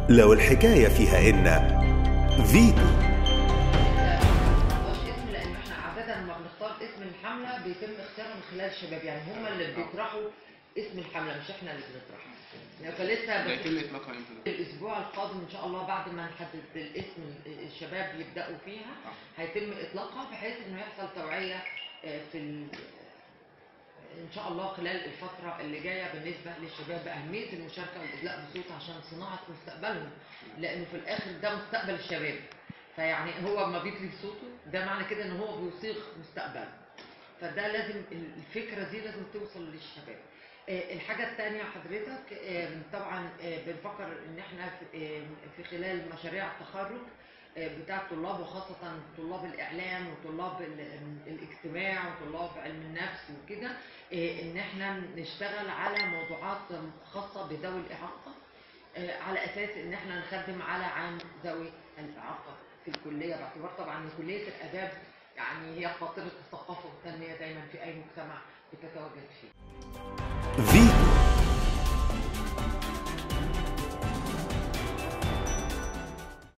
لو الحكاية فيها إن فيتو مش اسم لان احنا عاده لما بنختار اسم الحمله بيتم اختيارها من خلال الشباب يعني هم اللي بيطرحوا اسم الحمله مش احنا اللي بنطرحها يعني فلسه بس- هيتم اطلاقها امتى ده؟ الاسبوع القادم ان شاء الله بعد ما نحدد الاسم الشباب يبداوا فيها هيتم اطلاقها بحيث انه يحصل توعيه آه، في ال... ان شاء الله خلال الفتره اللي جايه بالنسبه للشباب باهميه المشاركه والادلاء بصوت عشان صناعه مستقبلهم لانه في الاخر ده مستقبل الشباب فيعني هو ما بيطلب صوته ده معنى كده ان هو بيصيغ مستقبله فده لازم الفكره دي لازم توصل للشباب آه، الحاجة الثانية حضرتك آم، طبعا آه، بنفكر ان احنا في- آم، في خلال مشاريع التخرج آه، بتاع الطلاب وخاصة طلاب الإعلام وطلاب ال- آم، الاجتماع وطلاب علم النفس وكده آه، ان احنا نشتغل على موضوعات خاصة بذوي الإعاقة آه، على أساس ان احنا نخدم على عام ذوي الإعاقة في الكلية باعتبار طبعا ان كلية الآداب يعني هي قاطرة الثقافة والتنمية دايما في أي مجتمع بتتواجد فيه في